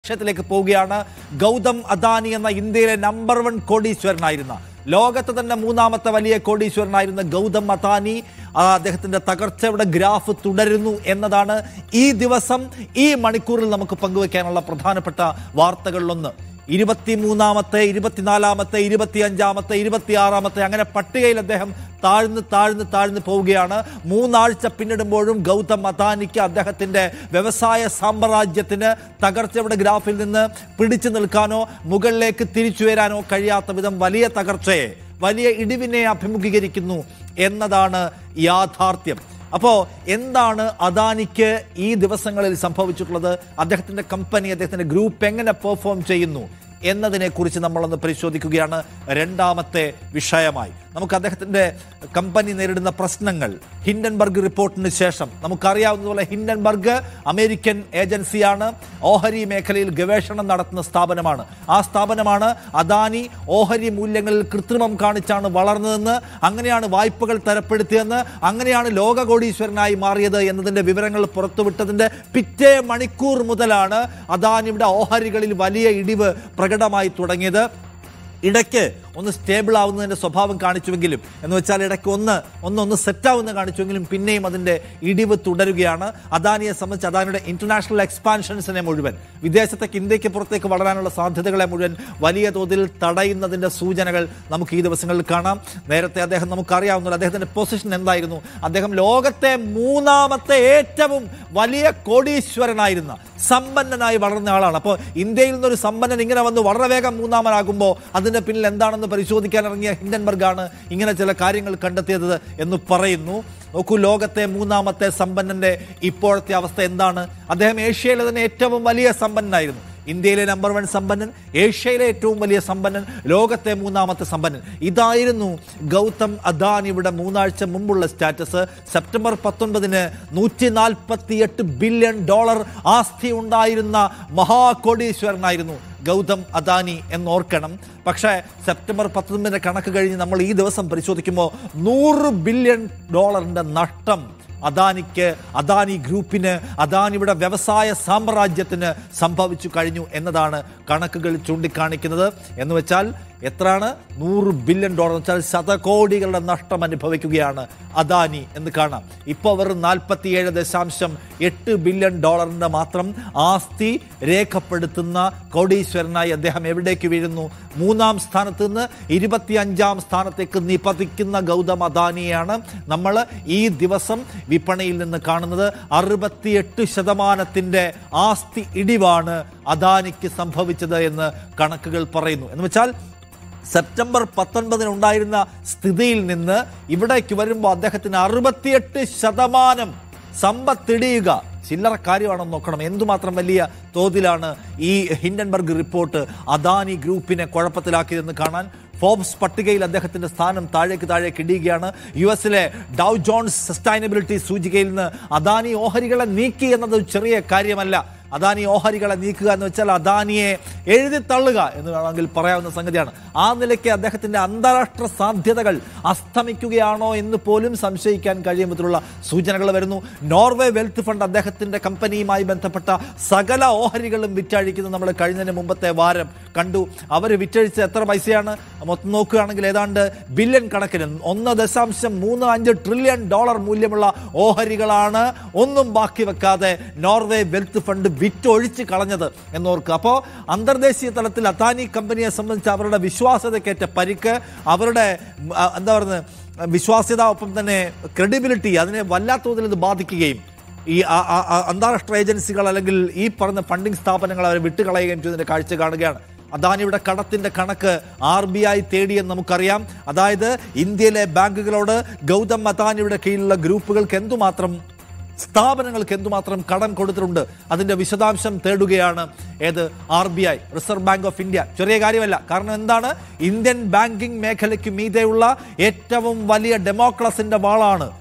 ലക്ഷ്യത്തിലേക്ക് പോവുകയാണ് ഗൗതം അദാനി എന്ന ഇന്ത്യയിലെ നമ്പർ വൺ കോടീശ്വരനായിരുന്ന ലോകത്തെ തന്നെ മൂന്നാമത്തെ വലിയ കോടീശ്വരനായിരുന്ന ഗൗതം അദാനി ആ, അദ്ദേഹത്തിന്റെ തകർച്ചയുടെ ഗ്രാഫ് തുടരുന്നു എന്നതാണ് ഈ ദിവസം ഈ മണിക്കൂറിൽ നമുക്ക് പങ്കുവയ്ക്കാനുള്ള പ്രധാനപ്പെട്ട വാർത്തകളിലൊന്ന് ഇരുപത്തിമൂന്നാമത്തെ ഇരുപത്തിനാലാമത്തെ ഇരുപത്തിയഞ്ചാമത്തെ ഇരുപത്തിയാറാമത്തെ അങ്ങനെ പട്ടികയിൽ അദ്ദേഹം താഴ്ന്ന് താഴ്ന്ന് താഴ്ന്ന് പോവുകയാണ് മൂന്നാഴ്ച പിന്നിടുമ്പോഴും ഗൗതം അദാനിക്ക് അദ്ദേഹത്തിന്റെ വ്യവസായ സാമ്രാജ്യത്തിന് തകർച്ചയുടെ ഗ്രാഫിൽ നിന്ന് പിടിച്ചു നിൽക്കാനോ മുകളിലേക്ക് തിരിച്ചു വരാനോ കഴിയാത്ത വിധം വലിയ തകർച്ചയെ വലിയ ഇടിവിനെ അഭിമുഖീകരിക്കുന്നു എന്നതാണ് യാഥാർത്ഥ്യം അപ്പോ എന്താണ് അദാനിക്ക് ഈ ദിവസങ്ങളിൽ സംഭവിച്ചിട്ടുള്ളത് അദ്ദേഹത്തിന്റെ കമ്പനി അദ്ദേഹത്തിന്റെ ഗ്രൂപ്പ് എങ്ങനെ പെർഫോം ചെയ്യുന്നു എന്നതിനെ കുറിച്ച് നമ്മളൊന്ന് പരിശോധിക്കുകയാണ് രണ്ടാമത്തെ വിഷയമായി നമുക്ക് അദ്ദേഹത്തിന്റെ കമ്പനി നേരിടുന്ന പ്രശ്നങ്ങൾ ഹിൻഡൻബർഗ് റിപ്പോർട്ടിന് ശേഷം നമുക്കറിയാവുന്നതുപോലെ ഹിൻഡൻബർഗ് അമേരിക്കൻ ഏജൻസിയാണ് ഓഹരി മേഖലയിൽ ഗവേഷണം നടത്തുന്ന സ്ഥാപനമാണ് ആ സ്ഥാപനമാണ് അദാനി ഓഹരി മൂല്യങ്ങളിൽ കൃത്രിമം കാണിച്ചാണ് വളർന്നതെന്ന് അങ്ങനെയാണ് വായ്പകൾ തരപ്പെടുത്തിയെന്ന് അങ്ങനെയാണ് ലോക കോടീശ്വരനായി മാറിയത് എന്നതിന്റെ വിവരങ്ങൾ പുറത്തുവിട്ടതിന്റെ പിറ്റേ മണിക്കൂർ മുതലാണ് അദാനിയുടെ ഓഹരികളിൽ വലിയ ഇടിവ് പ്രകടമായി തുടങ്ങിയത് ഇടയ്ക്ക് ഒന്ന് സ്റ്റേബിൾ ആവുന്നതിന്റെ സ്വഭാവം കാണിച്ചുവെങ്കിലും എന്ന് വെച്ചാൽ ഇടയ്ക്ക് ഒന്ന് ഒന്ന് ഒന്ന് സെറ്റ് ആവുന്ന കാണിച്ചുവെങ്കിലും പിന്നെയും അതിന്റെ ഇടിവ് തുടരുകയാണ് അദാനിയെ സംബന്ധിച്ച് അദാനിയുടെ ഇന്റർനാഷണൽ എക്സ്പാൻഷൻസിനെ മുഴുവൻ വിദേശത്തേക്ക് ഇന്ത്യക്ക് പുറത്തേക്ക് വളരാനുള്ള സാധ്യതകളെ മുഴുവൻ വലിയ തോതിൽ തടയുന്നതിന്റെ സൂചനകൾ നമുക്ക് ഈ ദിവസങ്ങളിൽ കാണാം നേരത്തെ അദ്ദേഹം നമുക്കറിയാവുന്ന അദ്ദേഹത്തിന്റെ പൊസിഷൻ എന്തായിരുന്നു അദ്ദേഹം ലോകത്തെ മൂന്നാമത്തെ ഏറ്റവും വലിയ കോടീശ്വരനായിരുന്ന സമ്പന്നനായി വളർന്ന ആളാണ് അപ്പോൾ ഇന്ത്യയിൽ നിന്നൊരു സമ്പന്നൻ ഇങ്ങനെ വന്ന് വളരെ വേഗം മൂന്നാമനാകുമ്പോൾ അതിന്റെ പിന്നിൽ എന്താണെന്ന് പരിശോധിക്കാൻ ഇറങ്ങിയ ഹിൻഡൻബർഗാണ് ഇങ്ങനെ ചില കാര്യങ്ങൾ കണ്ടെത്തിയത് എന്ന് പറയുന്നു നോക്കൂ ലോകത്തെ മൂന്നാമത്തെ സമ്പന്നന്റെ ഇപ്പോഴത്തെ അവസ്ഥ എന്താണ് അദ്ദേഹം ഏഷ്യയിലെ തന്നെ ഏറ്റവും വലിയ സമ്പന്നനായിരുന്നു ഇന്ത്യയിലെ നമ്പർ വൺ സമ്പന്നൻ ഏഷ്യയിലെ ഏറ്റവും വലിയ സമ്പന്നൻ ലോകത്തെ മൂന്നാമത്തെ സമ്പന്നൻ ഇതായിരുന്നു ഗൗതം അദാനിയുടെ മൂന്നാഴ്ച മുമ്പുള്ള സ്റ്റാറ്റസ് സെപ്റ്റംബർ പത്തൊൻപതിന് നൂറ്റി നാൽപ്പത്തിയെട്ട് ബില്യൺ ഡോളർ ആസ്തി ഉണ്ടായിരുന്ന മഹാകോടീശ്വരനായിരുന്നു ഗൗതം അദാനി എന്നോർക്കണം പക്ഷേ സെപ്റ്റംബർ പത്തൊൻപതിൻ്റെ കണക്ക് കഴിഞ്ഞ് നമ്മൾ ഈ ദിവസം പരിശോധിക്കുമ്പോൾ നൂറ് ബില്യൺ ഡോളറിൻ്റെ നഷ്ടം അദാനിക്ക് അദാനി ഗ്രൂപ്പിന് അദാനിയുടെ വ്യവസായ സാമ്രാജ്യത്തിന് സംഭവിച്ചു കഴിഞ്ഞു എന്നതാണ് കണക്കുകൾ ചൂണ്ടിക്കാണിക്കുന്നത് എന്ന് വെച്ചാൽ എത്രയാണ് നൂറ് ബില്യൺ ഡോളർ എന്ന് വെച്ചാൽ ശതകോടികളുടെ നഷ്ടം അനുഭവിക്കുകയാണ് അദാനി എന്ന് കാണാം ഇപ്പോൾ വെറും നാൽപ്പത്തിയേഴ് ദശാംശം എട്ട് ബില്യൺ ഡോളറിന്റെ മാത്രം ആസ്തി രേഖപ്പെടുത്തുന്ന കോടീശ്വരനായി അദ്ദേഹം എവിടേക്ക് വീഴുന്നു മൂന്നാം സ്ഥാനത്ത് നിന്ന് ഇരുപത്തിയഞ്ചാം സ്ഥാനത്തേക്ക് നിപതിക്കുന്ന ഗൗതം അദാനിയാണ് നമ്മൾ ഈ ദിവസം വിപണിയിൽ നിന്ന് കാണുന്നത് അറുപത്തിയെട്ട് ശതമാനത്തിന്റെ ആസ്തി ഇടിവാണ് അദാനിക്ക് സംഭവിച്ചത് എന്ന് കണക്കുകൾ പറയുന്നു എന്ന് വെച്ചാൽ സെപ്റ്റംബർ പത്തൊൻപതിന് ഉണ്ടായിരുന്ന സ്ഥിതിയിൽ നിന്ന് ഇവിടേക്ക് വരുമ്പോൾ അദ്ദേഹത്തിന് അറുപത്തിയെട്ട് ശതമാനം സമ്പത്തിടിയുക ചില്ലറ കാര്യമാണെന്ന് നോക്കണം എന്തുമാത്രം വലിയ തോതിലാണ് ഈ ഹിൻഡൻബർഗ് റിപ്പോർട്ട് അദാനി ഗ്രൂപ്പിനെ കുഴപ്പത്തിലാക്കിയതെന്ന് കാണാൻ ഫോബ്സ് പട്ടികയിൽ അദ്ദേഹത്തിന്റെ സ്ഥാനം താഴേക്ക് താഴേക്ക് ഇടിയുകയാണ് യു എസിലെ ഡൗ ജോൺസ് സസ്റ്റൈനബിലിറ്റി സൂചികയിൽ നിന്ന് അദാനി ഓഹരികളെ നീക്കി എന്നത് ഒരു ചെറിയ കാര്യമല്ല അദാനി ഓഹരികളെ നീക്കുക എന്ന് വെച്ചാൽ അദാനിയെ എഴുതി തള്ളുക എന്ന് വേണമെങ്കിൽ പറയാവുന്ന സംഗതിയാണ് ആ നിലയ്ക്ക് അദ്ദേഹത്തിന്റെ അന്താരാഷ്ട്ര സാധ്യതകൾ അസ്തമിക്കുകയാണോ എന്ന് പോലും സംശയിക്കാൻ കഴിയും വിധത്തിലുള്ള സൂചനകൾ വരുന്നു നോർവേ വെൽത്ത് ഫണ്ട് അദ്ദേഹത്തിന്റെ കമ്പനിയുമായി ബന്ധപ്പെട്ട സകല ഓഹരികളും വിറ്റഴിക്കുന്നത് നമ്മൾ കഴിഞ്ഞതിന് മുമ്പത്തെ വാരം കണ്ടു അവർ വിറ്റഴിച്ച എത്ര പൈസയാണ് മൊത്തം നോക്കുകയാണെങ്കിൽ ഏതാണ്ട് ബില്യൺ കണക്കിന് ഒന്ന് ദശാംശം മൂന്ന് അഞ്ച് ട്രില്യൺ ഡോളർ മൂല്യമുള്ള ഓഹരികളാണ് ഒന്നും ബാക്കി വെക്കാതെ നോർവേ വെൽത്ത് ഫണ്ട് വിറ്റൊഴിച്ച് കളഞ്ഞത് എന്നോർക്കുക അപ്പോൾ അന്തർദേശീയ തലത്തിൽ അദാനി കമ്പനിയെ സംബന്ധിച്ച് അവരുടെ വിശ്വാസ്യതയ്ക്കേറ്റ പരിക്ക് അവരുടെ ഉം, ആ, എന്താ പറയുന്നത് വിശ്വാസ്യത ഒപ്പം തന്നെ ക്രെഡിബിലിറ്റി അതിനെ വല്ലാത്ത തോതിൽ ഇത് ബാധിക്കുകയും ഈ ആ- ആ- ആ അന്താരാഷ്ട്ര ഏജൻസികൾ അല്ലെങ്കിൽ ഈ പറഞ്ഞ ഫണ്ടിംഗ് സ്ഥാപനങ്ങൾ അവരെ വിട്ടുകളയുകയും ചെയ്തതിന്റെ കാഴ്ച കാണുകയാണ് അദാനിയുടെ കടത്തിന്റെ കണക്ക് ആർ ബി ഐ തേടിയെന്ന് നമുക്കറിയാം അതായത് ഇന്ത്യയിലെ ബാങ്കുകളോട് ഗൗതം അദാനിയുടെ കീഴിലുള്ള ഗ്രൂപ്പുകൾക്ക് എന്തുമാത്രം സ്ഥാപനങ്ങൾക്ക് എന്തുമാത്രം കടം കൊടുത്തിട്ടുണ്ട് അതിന്റെ വിശദാംശം തേടുകയാണ് ഏത് R B I Reserve Bank of India ചെറിയ കാര്യമല്ല കാരണം എന്താണ് ഇന്ത്യൻ ബാങ്കിംഗ് മേഖലയ്ക്ക് മീതെയുള്ള ഏറ്റവും വലിയ ഡെമോക്രസിന്റെ വാളാണ്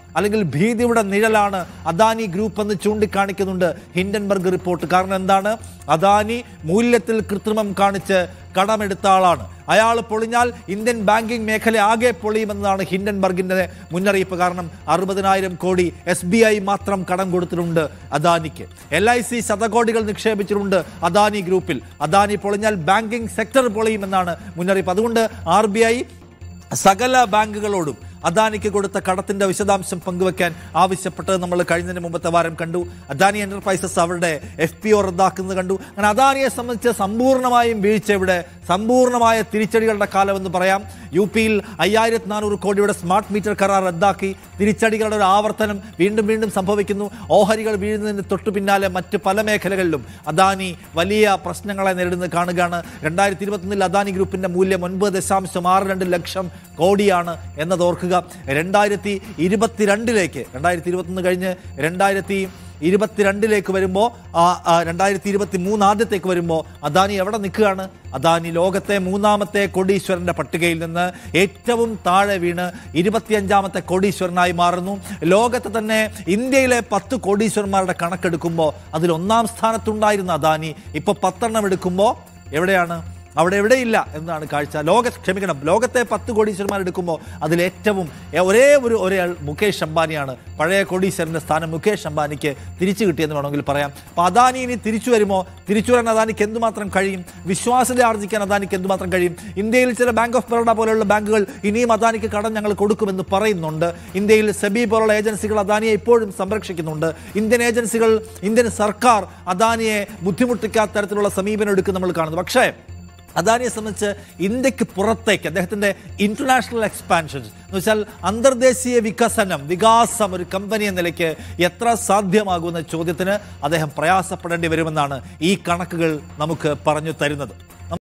അല്ലെങ്കിൽ ഭീതിയുടെ നിഴലാണ് അദാനി ഗ്രൂപ്പ് എന്ന് ചൂണ്ടിക്കാണിക്കുന്നുണ്ട് ഹിൻഡൻബർഗ് റിപ്പോർട്ട് കാരണം എന്താണ് അദാനി മൂല്യത്തിൽ കൃത്രിമം കാണിച്ച് കടമെടുത്ത ആളാണ് അയാൾ പൊളിഞ്ഞാൽ ഇന്ത്യൻ ബാങ്കിംഗ് മേഖല ആകെ പൊളിയുമെന്നതാണ് ഹിൻഡൻബർഗിന്റെ മുന്നറിയിപ്പ് കാരണം അറുപതിനായിരം കോടി എസ് ബി ഐ മാത്രം കടം കൊടുത്തിട്ടുണ്ട് അദാനിക്ക് എൽ ഐ സി ശതകോടികൾ നിക്ഷേപിച്ചിട്ടുണ്ട് അദാനി ഗ്രൂപ്പിൽ അദാനി പൊളിഞ്ഞാൽ ബാങ്കിംഗ് സെക്ടർ പൊളിയുമെന്നാണ് മുന്നറിയിപ്പ് അതുകൊണ്ട് ആർ ബി ഐ സകല ബാങ്കുകളോടും അദാനിക്ക് കൊടുത്ത കടത്തിന്റെ വിശദാംശം പങ്കുവെക്കാൻ ആവശ്യപ്പെട്ടത് നമ്മൾ കഴിഞ്ഞതിന് മുമ്പത്തെ വാരം കണ്ടു അദാനി എന്റർപ്രൈസസ് അവരുടെ എഫ് പി ഒ റദ്ദാക്കുന്നത് കണ്ടു അങ്ങനെ അദാനിയെ സംബന്ധിച്ച് സമ്പൂർണ്ണമായും വീഴ്ച ഇവിടെ സമ്പൂർണ്ണമായ തിരിച്ചടികളുടെ കാലമെന്ന് പറയാം യു പിയിൽ അയ്യായിരത്തി നാനൂറ് കോടിയുടെ സ്മാർട്ട് മീറ്റർ കരാർ റദ്ദാക്കി തിരിച്ചടികളുടെ ഒരു ആവർത്തനം വീണ്ടും വീണ്ടും സംഭവിക്കുന്നു ഓഹരികൾ വീഴുന്നതിന് തൊട്ടു പിന്നാലെ മറ്റ് പല മേഖലകളിലും അദാനി വലിയ പ്രശ്നങ്ങളെ നേരിടുന്നത് കാണുകയാണ് രണ്ടായിരത്തി ഇരുപത്തൊന്നിൽ അദാനി ഗ്രൂപ്പിന്റെ മൂല്യം ഒൻപത് ദശാംശം ആറ് രണ്ട് ലക്ഷം കോടിയാണ് എന്നത് ഓർക്കുക രണ്ടായിരത്തി ഇരുപത്തിരണ്ടിലേക്ക് രണ്ടായിരത്തി ഇരുപത്തൊന്ന് കഴിഞ്ഞ് രണ്ടായിരത്തി ഇരുപത്തിരണ്ടിലേക്ക് വരുമ്പോൾ രണ്ടായിരത്തി ഇരുപത്തി മൂന്ന് ആദ്യത്തേക്ക് വരുമ്പോൾ അദാനി എവിടെ നിൽക്കുകയാണ് അദാനി ലോകത്തെ മൂന്നാമത്തെ കോടീശ്വരന്റെ പട്ടികയിൽ നിന്ന് ഏറ്റവും താഴെ വീണ് ഇരുപത്തിയഞ്ചാമത്തെ കോടീശ്വരനായി മാറുന്നു ലോകത്തെ തന്നെ ഇന്ത്യയിലെ പത്ത് കോടീശ്വരന്മാരുടെ കണക്കെടുക്കുമ്പോൾ അതിൽ ഒന്നാം സ്ഥാനത്തുണ്ടായിരുന്ന അദാനി ഇപ്പോൾ പത്തെണ്ണം എടുക്കുമ്പോൾ എവിടെയാണ് അവിടെ എവിടെയില്ല എന്നാണ് കാഴ്ച ലോക ക്ഷമിക്കണം ലോകത്തെ പത്ത് കോടീശ്വരന്മാർ എടുക്കുമ്പോൾ അതിലേറ്റവും എ- ഒരേ ഒരു ഒരാൾ മുകേഷ് അംബാനിയാണ് പഴയ കോടീശ്വരന്റെ സ്ഥാനം മുകേഷ് അംബാനിക്ക് തിരിച്ചു കിട്ടിയെന്ന് വേണമെങ്കിൽ പറയാം അപ്പോൾ അദാനി ഇനി തിരിച്ചു വരുമോ തിരിച്ചു വരാൻ അദാനിക്ക് എന്തുമാത്രം കഴിയും വിശ്വാസ്യത ആർജിക്കാൻ അദാനിക്ക് എന്തുമാത്രം കഴിയും ഇന്ത്യയിൽ ചില ബാങ്ക് ഓഫ് ബറോഡ പോലെയുള്ള ബാങ്കുകൾ ഇനിയും അദാനിക്ക് കടം ഞങ്ങൾ കൊടുക്കുമെന്ന് പറയുന്നുണ്ട് ഇന്ത്യയിൽ സെബി പോലുള്ള ഏജൻസികൾ അദാനിയെ ഇപ്പോഴും സംരക്ഷിക്കുന്നുണ്ട് ഇന്ത്യൻ ഏജൻസികൾ ഇന്ത്യൻ സർക്കാർ അദാനിയെ ബുദ്ധിമുട്ടിക്കാത്ത തരത്തിലുള്ള സമീപനം എടുക്കും നമ്മൾ കാണുന്നു പക്ഷേ അദാനിയെ സംബന്ധിച്ച് ഇന്ത്യക്ക് പുറത്തേക്ക് അദ്ദേഹത്തിന്റെ ഇന്റർനാഷണൽ എക്സ്പാൻഷൻസ് എന്ന് വെച്ചാൽ അന്തർദേശീയ വികസനം വികാസം ഒരു കമ്പനി എന്ന നിലയ്ക്ക് എത്ര സാധ്യമാകുമെന്ന ചോദ്യത്തിന് അദ്ദേഹം പ്രയാസപ്പെടേണ്ടി വരുമെന്നാണ് ഈ കണക്കുകൾ നമുക്ക് പറഞ്ഞു തരുന്നത്